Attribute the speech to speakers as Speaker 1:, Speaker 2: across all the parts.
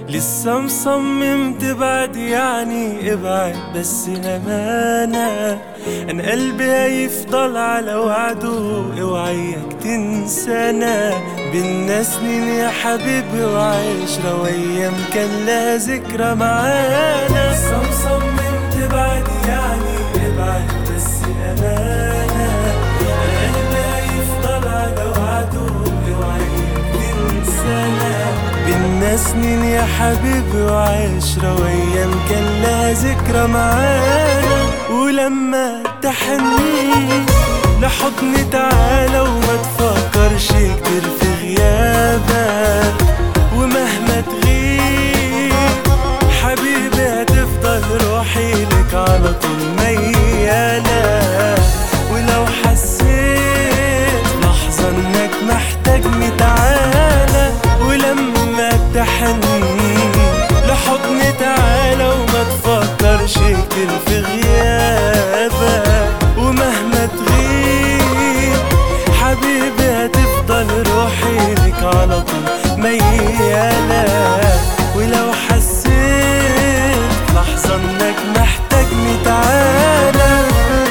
Speaker 1: لسه مصمم تبعد يعني ابعد بس أمانة أنا قلبي هيفضل على وعده اوعيك تنسانا بينا سنين يا حبيبي وعشرة وأيام كان لها ذكرى معانا لسه مصمم تبعد يعني ابعد بس أمانة أنا قلبي هيفضل على وعده اوعيك تنسانا بينا سنين يا حبيبي وعشرة وأيام كان لها ذكرى معانا ولما تحني لحضني تعالى وما تفكرش كتير في غيابك ومهما تغيب حبيبي هتفضل روحي لك على طول ميالة ولو حسيت لحظة انك محتاجني تعالى ولما تحن لحضني تعالى وما تفكرش كتير في غيابك ومهما تغيب حبيبي هتفضل روحي لك على طول ميالة ولو حسيت لحظة انك محتاجني تعالى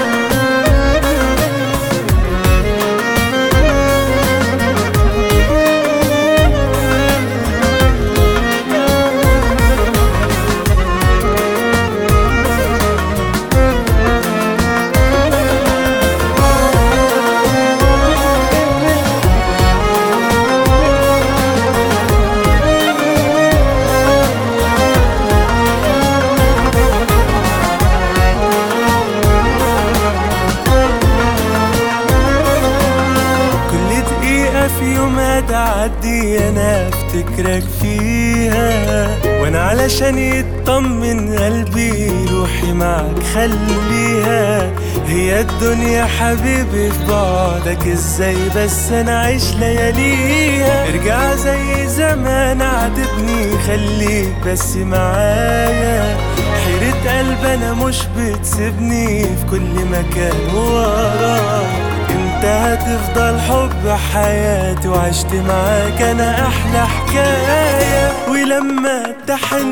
Speaker 1: كل دقيقة في يوم هتعدي أنا أفتكرك فيها وأنا علشان يطمن قلبي روحي معك خليها هي الدنيا حبيبي في بعدك ازاي بس أنا عيش لياليها ارجع زي زمان عاتبني خليك بس معايا حيرة قلب أنا مش بتسيبني في كل مكان وراك انت هتفضل حب حياتي وعشت معاك انا احلى حكاية ولما تحن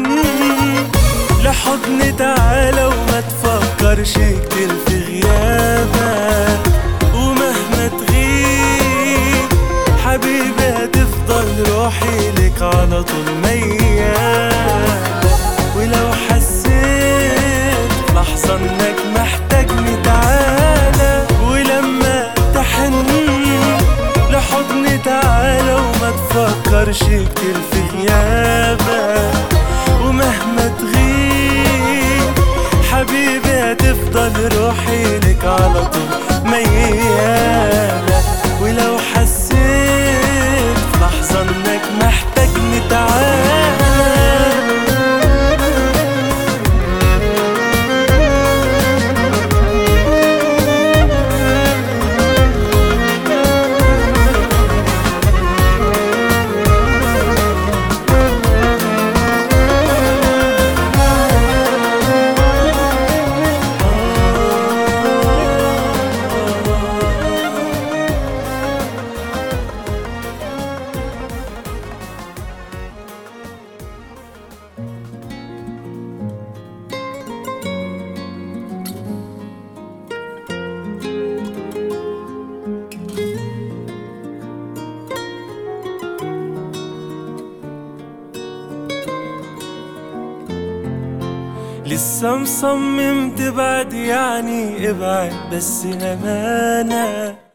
Speaker 1: لحضني تعالى وما تفكرش كتير في غيابك ومهما تغيب حبيبي هتفضل روحي لك على طول ميال ولو حسيت لحظة انك محتاجني تعالى ولما تحن لحضني تعالى وما تفكرش كتير في غيابك ومهما تغيب حبيبي هتفضل روحي لك على طول ميالة ولو حسيت لحظة انك محتاجني تعالى لسه مصمم تبعد يعني ابعد بس أمانة